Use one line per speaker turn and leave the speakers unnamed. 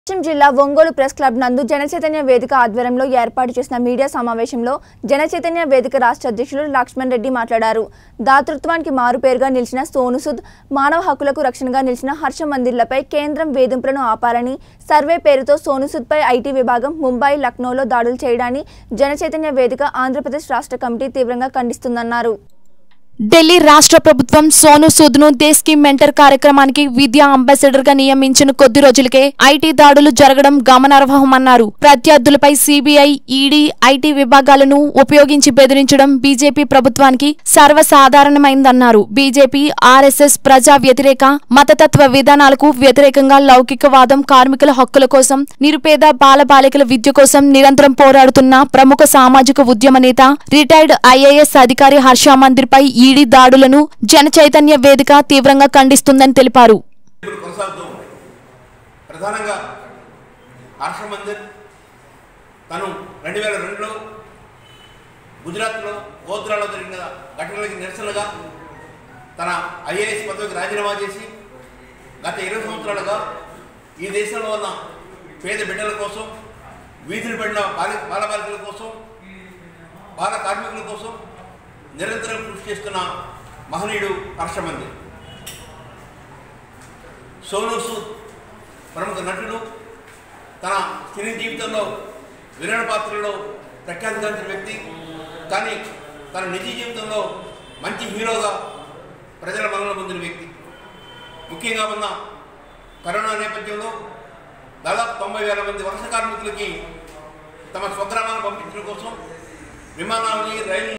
పశ్చిమ జిల్లా Ongole press club నందు జనచైతన్య వేదిక ఆధ్వర్యంలో ఏర్పాటు చేసిన మీడియా సమావేశంలో జనచైతన్య వేదిక రాష్ట్ర అధ్యక్షులు లక్ష్మణ్ రెడ్డి మాట్లాడారు దాతృత్వానికి మారుపేరుగా నిలిచిన సోనుసుద్ మానవ హక్కులకు రక్షణగా నిలిచిన హర్ష మందిర్లపై కేంద్రం వేధింపులను ఆపాలని సర్వే పేరుతో సోనుసుద్పై ఐటీ విభాగం ముంబై లక్నోలో దాడులు చేయడాన్ని జనచైతన్య వేదిక ఆంధ్రప్రదేశ్ రాష్ట్ర కమిటీ తీవ్రంగా ఖండిస్తుందన్నారు
ఢిల్లీ రాష్ట్ర ప్రభుత్వం సోను సూద్ ను దేశ్ కి మెంటర్ కార్యక్రమానికి విద్యా అంబాసిడర్ గా నియమించిన కొద్ది రోజులకే ఐటీ దాడులు జరగడం గమనార్హమన్నారు ప్రత్యర్థులపై సిబిఐ ఈడీ ఐటీ విభాగాలను ఉపయోగించి బెదిరించడం బీజేపీ ప్రభుత్వానికి సర్వసాధారణమైందన్నారు బీజేపీ ఆర్ఎస్ఎస్ ప్రజా వ్యతిరేక మతతత్వ విధానాలకు వ్యతిరేకంగా లౌకికవాదం కార్మికుల హక్కుల కోసం నిరుపేద బాలబాలికల విద్య కోసం నిరంతరం పోరాడుతున్న ప్రముఖ సామాజిక ఉద్యమ నేత రిటైర్డ్ ఐఏఎస్ అధికారి హర్ష మందిర్ పై ఈడీ దాడులను జన చైతన్య వేదిక తీవ్రంగా ఖండిస్తుందని తెలిపారు
ఇప్పుడు కొనసాగుతూ ఉంది ప్రధానంగా హర్ష మందిర్ తను రెండు వేల రెండులో గుజరాత్లో గోద్రాలో జరిగిన ఘటనలకి నిరసనగా తన ఐఏఎస్ పదవికి రాజీనామా చేసి గత ఇరవై సంవత్సరాలుగా ఈ దేశంలో ఉన్న పేద బిడ్డల కోసం వీధులు పడిన బాల బాలబాలికల కోసం బాల కార్మికుల కోసం నిరంతరం కృషి చేస్తున్న మహనీయుడు హర్షమంది సోను సూద్ ప్రముఖ నటుడు తన సినీ జీవితంలో విలన పాత్రలో ప్రఖ్యాతిగాంచిన వ్యక్తి కానీ తన నిజ జీవితంలో మంచి హీరోగా ప్రజల మనలో పొందిన వ్యక్తి ముఖ్యంగా ఉన్న కరోనా నేపథ్యంలో దాదాపు తొంభై వేల మంది వలస కార్మికులకి తమ స్వగ్రామాలను పంపించడం కోసం విమానాలని రైలు